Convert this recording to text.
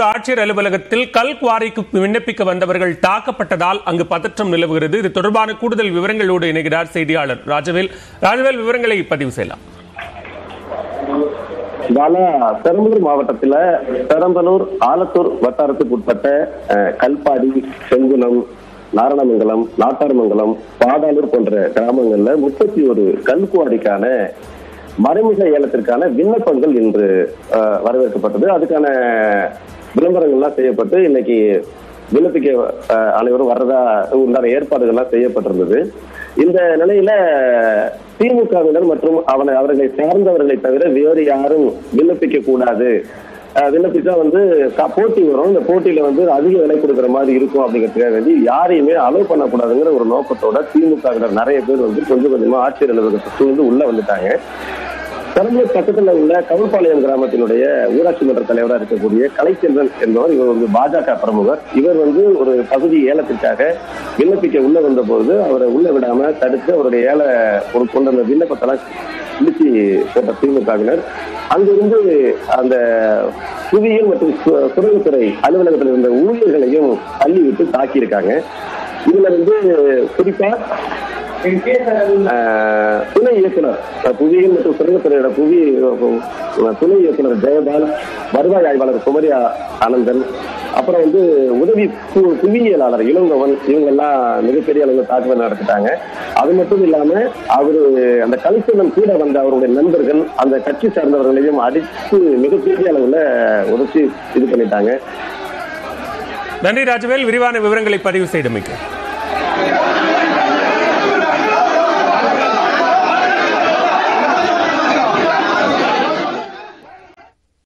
பெரம்பலூர் ஆட்சியர் அலுவலகத்தில் கல் குவாரிக்கு விண்ணப்பிக்க வந்தவர்கள் தாக்கப்பட்டதால் அங்கு பதற்றம் நிலவுகிறது இது தொடர்பான கூடுதல் விவரங்களோடு இணைகிறார் செய்தியாளர் ராஜவேல் ராஜவேல் விவரங்களை பதிவு செய்யலாம் பாலா பெரம்பலூர் மாவட்டத்துல பெரம்பலூர் ஆலத்தூர் வட்டாரத்துக்கு உட்பட்ட அஹ், கல்பாடி செங்குணம் நாரணமங்கலம் நாட்டார்மங்கலம் பாடாலூர் போன்ற கிராமங்கள்ல முப்பத்தி ஒரு கல்குவாரிக்கான மறைமுக ஏலத்திற்கான விண்ணப்பங்கள் இன்று அஹ், வரவேற்கப்பட்டது அதுக்கான விளம்பரங்கள்லாம் செய்யப்பட்டு இன்னைக்கு விண்ணப்பிக்க அஹ், அனைவரும் வர்றதா உண்டான ஏற்பாடுகள்லாம் செய்யப்பட்டிருந்தது இந்த நிலையில திமுகவினர் மற்றும் அவனை அவர்களை சார்ந்தவர்களை தவிர வேறு யாரும் விண்ணப்பிக்க கூடாது அஹ், விண்ணப்பிச்சா வந்து க- போட்டி வரும் இந்த போட்டியில வந்து அதிக விலை கொடுக்குற மாதிரி இருக்கும் அப்படிங்கிறதுக்காக வேண்டி யாரையுமே அலோவ் பண்ணக்கூடாதுங்கிற ஒரு நோக்கத்தோட திமுகவினர் நிறைய பேர் வந்து கொஞ்சம் கொஞ்சமா ஆட்சியர் அலுவலகத்தை சூழ்ந்து உள்ள வந்துட்டாங்க பெரம்பலூர் பக்கத்துல உள்ள கவுல்பாளையம் கிராமத்தினுடைய ஊராட்சி மன்ற தலைவராக இருக்கக்கூடிய கலைச்செல்வன் என்பவர் இவர் வந்து பாஜக பிரமுகர் இவர் வந்து ஒரு பகுதி ஏலத்திற்காக விண்ணப்பிக்க உள்ள வந்தபோது அவரை உள்ள விடாம தடுத்து அவருடைய ஏல ஒரு கொண்டு வந்த விண்ணப்பத்தெல்லாம் இழுச்சி போட்ட திமுகவினர் அங்கிருந்து அந்த புவியியல் மற்றும் சு- சுரங்கத்துறை அலுவலகத்தில் இருந்த ஊழியர்களையும் தள்ளிவிட்டு தாக்கியிருக்காங்க இதுல வந்து குறிப்பா ஆஹ் துணை இயக்குனர் அஹ் புவியியல் மற்றும் சுரங்கத்துறையோட புவி அஹ் துணை இயக்குனர் ஜெயபால் வருவாய் ஆய்வாளர் குமரியா ஆனந்தன் அப்புறம் வந்து உதவி பு- புவியியலாளர் இளங்கவன் இவங்க எல்லாம் மிகப்பெரிய அளவில் தாக்குதல் நடத்திட்டாங்க அது மட்டும் இல்லாம அவரு அந்த கலிசனம் கூட வந்த அவருடைய நண்பர்கள் அந்த கட்சி சார்ந்தவர்களையும் அடித்து மிகப்பெரிய அளவுல உதச்சி இது பண்ணிட்டாங்க நன்றி ராஜவேல் விரிவான விவரங்களை பதிவு செய்தமைக்கு